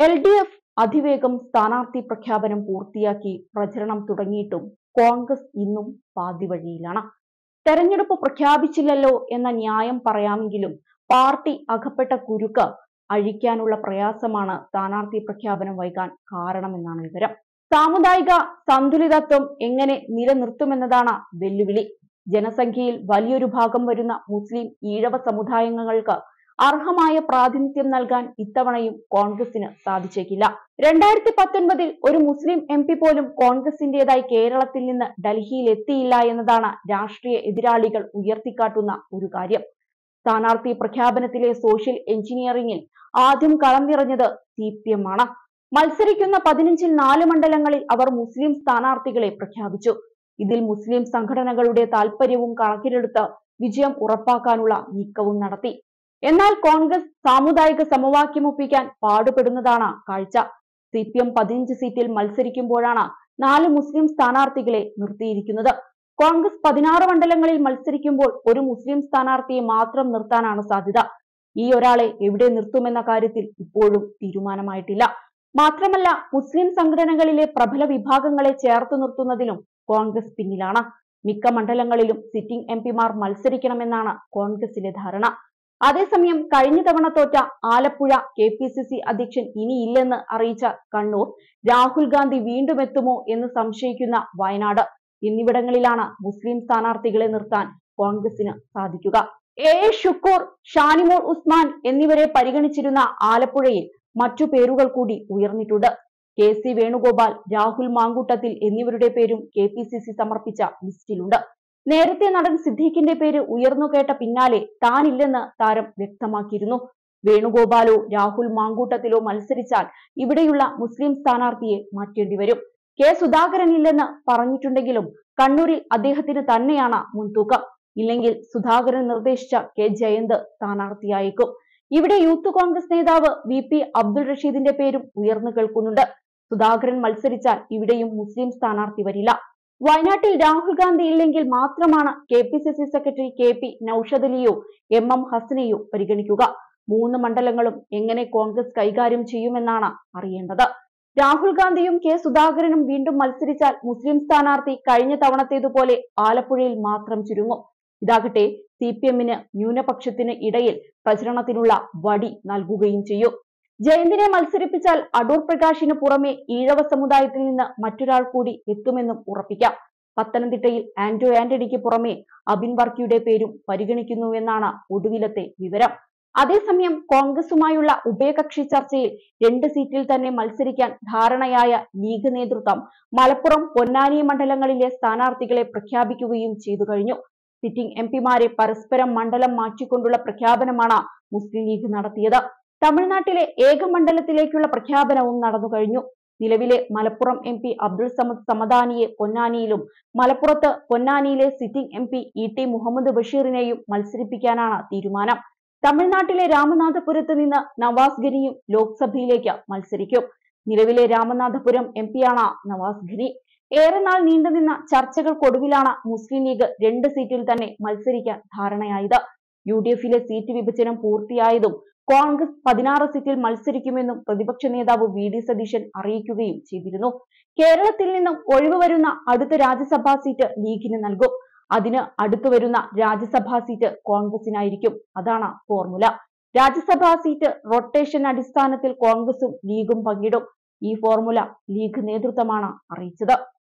L D F അതിവേഗം സ്ഥാനാർത്ഥി പ്രഖ്യാപനം പൂർത്തിയാക്കി പ്രചരണം തുടങ്ങിയിട്ടും കോൺഗ്രസ് ഇന്നും പാതിവഴിയിലാണ് തെരഞ്ഞെടുപ്പ് പ്രഖ്യാപിച്ചില്ലല്ലോ എന്ന ന്യായം പറയാമെങ്കിലും പാർട്ടി അകപ്പെട്ട കുരുക്ക് അഴിക്കാനുള്ള പ്രയാസമാണ് സ്ഥാനാർത്ഥി പ്രഖ്യാപനം വൈകാൻ കാരണമെന്നാണ് വിവരം സാമുദായിക സന്തുലിതത്വം എങ്ങനെ നിലനിർത്തുമെന്നതാണ് വെല്ലുവിളി ജനസംഖ്യയിൽ വലിയൊരു ഭാഗം വരുന്ന മുസ്ലിം ഈഴവ സമുദായങ്ങൾക്ക് അർഹമായ പ്രാതിനിധ്യം നൽകാൻ ഇത്തവണയും കോൺഗ്രസിന് സാധിച്ചേക്കില്ല രണ്ടായിരത്തി പത്തൊൻപതിൽ ഒരു മുസ്ലിം എം പി പോലും കോൺഗ്രസിന്റേതായി കേരളത്തിൽ നിന്ന് ഡൽഹിയിൽ എത്തിയില്ല എന്നതാണ് രാഷ്ട്രീയ എതിരാളികൾ ഉയർത്തിക്കാട്ടുന്ന ഒരു കാര്യം സ്ഥാനാർത്ഥി പ്രഖ്യാപനത്തിലെ സോഷ്യൽ എഞ്ചിനീയറിംഗിൽ ആദ്യം കളം നിറഞ്ഞത് സി പി എം ആണ് മത്സരിക്കുന്ന പതിനഞ്ചിൽ നാല് മണ്ഡലങ്ങളിൽ അവർ മുസ്ലിം സ്ഥാനാർത്ഥികളെ പ്രഖ്യാപിച്ചു ഇതിൽ മുസ്ലിം സംഘടനകളുടെ താൽപര്യവും കണക്കിലെടുത്ത് വിജയം ഉറപ്പാക്കാനുള്ള നീക്കവും നടത്തി എന്നാൽ കോൺഗ്രസ് സാമുദായിക സമവാക്യം ഒപ്പിക്കാൻ പാടുപെടുന്നതാണ് കാഴ്ച സി പി എം പതിനഞ്ച് സീറ്റിൽ മത്സരിക്കുമ്പോഴാണ് നാല് മുസ്ലിം സ്ഥാനാർത്ഥികളെ നിർത്തിയിരിക്കുന്നത് കോൺഗ്രസ് പതിനാറ് മണ്ഡലങ്ങളിൽ മത്സരിക്കുമ്പോൾ ഒരു മുസ്ലിം സ്ഥാനാർത്ഥിയെ മാത്രം നിർത്താനാണ് സാധ്യത ഈ ഒരാളെ എവിടെ നിർത്തുമെന്ന കാര്യത്തിൽ ഇപ്പോഴും തീരുമാനമായിട്ടില്ല മാത്രമല്ല മുസ്ലിം സംഘടനകളിലെ പ്രബല വിഭാഗങ്ങളെ ചേർത്ത് നിർത്തുന്നതിലും കോൺഗ്രസ് പിന്നിലാണ് മിക്ക മണ്ഡലങ്ങളിലും സിറ്റിംഗ് എം പിമാർ മത്സരിക്കണമെന്നാണ് കോൺഗ്രസിലെ ധാരണ അതേസമയം കഴിഞ്ഞ തവണ തോറ്റ Alappuzha K P C C അധ്യക്ഷൻ ഇനിയില്ലെന്ന് അറിയിച്ച കണ്ണൂർ രാഹുൽ ഗാന്ധി വീണ്ടും എത്തുമോ എന്ന് സംശയിക്കുന്ന വയനാട് എന്നിവിടങ്ങളിലാണ് മുസ്ലിം സ്ഥാനാർത്ഥികളെ നിർത്താൻ കോൺഗ്രസിന് സാധിക്കുക എ എ ഷുക്കൂർ ഷാനിമോൾ ഉസ്മാൻ എന്നിവരെ പരിഗണിച്ചിരുന്ന ആലപ്പുഴയിൽ മറ്റു പേരുകൾ കൂടി ഉയർന്നിട്ടുണ്ട് കെ സി വേണുഗോപാൽ രാഹുൽ മാങ്കൂട്ടത്തിൽ എന്നിവരുടെ പേരും കെ പി സി സി സമർപ്പിച്ച ലിസ്റ്റിലുണ്ട് നേരത്തെ നടൻ സിദ്ദീഖിന്റെ പേര് ഉയർന്നു കേട്ട പിന്നാലെ താനില്ലെന്ന് താരം വ്യക്തമാക്കിയിരുന്നു വേണുഗോപാലോ രാഹുൽ മാങ്കൂട്ടത്തിലോ മത്സരിച്ചാൽ ഇവിടെയുള്ള മുസ്ലിം സ്ഥാനാർത്ഥിയെ മാറ്റേണ്ടി വരും കെ സുധാകരൻ ഇല്ലെന്ന് പറഞ്ഞിട്ടുണ്ടെങ്കിലും കണ്ണൂരിൽ അദ്ദേഹത്തിന് തന്നെയാണ് മുൻതൂക്കം ഇല്ലെങ്കിൽ സുധാകരൻ നിർദ്ദേശിച്ച കെ ജയന്ത് സ്ഥാനാർത്ഥിയായേക്കും ഇവിടെ യൂത്ത് കോൺഗ്രസ് നേതാവ് വി പി അബ്ദുൾ റഷീദിന്റെ പേരും ഉയർന്നു കേൾക്കുന്നുണ്ട് സുധാകരൻ മത്സരിച്ചാൽ ഇവിടെയും മുസ്ലിം സ്ഥാനാർത്ഥി വരില്ല വയനാട്ടിൽ രാഹുൽ ഗാന്ധി ഇല്ലെങ്കിൽ മാത്രമാണ് K P C C secretary K P നൌഷദലിയോ എം എം ഹസനെയോ പരിഗണിക്കുക മൂന്ന് മണ്ഡലങ്ങളും എങ്ങനെ കോൺഗ്രസ് കൈകാര്യം ചെയ്യുമെന്നാണ് അറിയേണ്ടത് രാഹുൽ ഗാന്ധിയും കെ സുധാകരനും വീണ്ടും മത്സരിച്ചാൽ മുസ്ലിം സ്ഥാനാർത്ഥി കഴിഞ്ഞ തവണത്തേതുപോലെ ആലപ്പുഴയിൽ മാത്രം ചുരുങ്ങും ഇതാകട്ടെ സി പി എമ്മിന് ന്യൂനപക്ഷത്തിന് ഇടയിൽ പ്രചരണത്തിനുള്ള വടി നൽകുകയും ചെയ്യും ജയന്തിനെ മത്സരിപ്പിച്ചാൽ അടൂർ പ്രകാശിന് പുറമെ ഈഴവ സമുദായത്തിൽ നിന്ന് മറ്റൊരാൾ കൂടി എത്തുമെന്നും ഉറപ്പിക്കാം പത്തനംതിട്ടയിൽ ആന്റോ ആന്റണിക്ക് പുറമെ അബിൻ വർക്കിയുടെ പേരും പരിഗണിക്കുന്നുവെന്നാണ് ഒടുവിലത്തെ വിവരം അതേസമയം കോൺഗ്രസുമായുള്ള ഉഭയകക്ഷി ചർച്ചയിൽ രണ്ട് സീറ്റിൽ തന്നെ മത്സരിക്കാൻ ധാരണയായ ലീഗ് നേതൃത്വം മലപ്പുറം പൊന്നാനി മണ്ഡലങ്ങളിലെ സ്ഥാനാർത്ഥികളെ പ്രഖ്യാപിക്കുകയും ചെയ്തു കഴിഞ്ഞു സിറ്റിംഗ് എം പിമാരെ പരസ്പരം മണ്ഡലം മാറ്റിക്കൊണ്ടുള്ള പ്രഖ്യാപനമാണ് മുസ്ലിം ലീഗ് നടത്തിയത് തമിഴ്നാട്ടിലെ ഏക മണ്ഡലത്തിലേക്കുള്ള പ്രഖ്യാപനവും നടന്നു കഴിഞ്ഞു നിലവിലെ മലപ്പുറം എം പി അബ്ദുൾ സമദ് സമദാനിയെ പൊന്നാനിയിലും മലപ്പുറത്ത് പൊന്നാനിയിലെ sitting M P E T Muhammad ബഷീറിനെയും മത്സരിപ്പിക്കാനാണ് തീരുമാനം തമിഴ്നാട്ടിലെ രാമനാഥപുരത്ത് നിന്ന് നവാസ് ഗനിയും ലോക്സഭയിലേക്ക് മത്സരിക്കും നിലവിലെ രാമനാഥപുരം എം പിയാണ് നവാസ് ഗനി ഏറെ നാൾ നീണ്ടുനിന്ന ചർച്ചകൾക്കൊടുവിലാണ് മുസ്ലിം ലീഗ് രണ്ട് സീറ്റിൽ തന്നെ മത്സരിക്കാൻ ധാരണയായത് യു ഡി എഫിലെ സീറ്റ് വിഭജനം പൂർത്തിയായതും കോൺഗ്രസ് പതിനാറ് സീറ്റിൽ മത്സരിക്കുമെന്നും പ്രതിപക്ഷ നേതാവ് വി ഡി സതീശൻ അറിയിക്കുകയും ചെയ്തിരുന്നു കേരളത്തിൽ നിന്നും ഒഴിവ് വരുന്ന അടുത്ത രാജ്യസഭാ സീറ്റ് ലീഗിന് നൽകും അതിന് അടുത്തു വരുന്ന രാജ്യസഭാ സീറ്റ് കോൺഗ്രസിനായിരിക്കും അതാണ് ഫോർമുല രാജ്യസഭാ സീറ്റ് റൊട്ടേഷൻ അടിസ്ഥാനത്തിൽ കോൺഗ്രസും ലീഗും പങ്കിടും ഈ ഫോർമുല ലീഗ് നേതൃത്വമാണ് അറിയിച്ചത്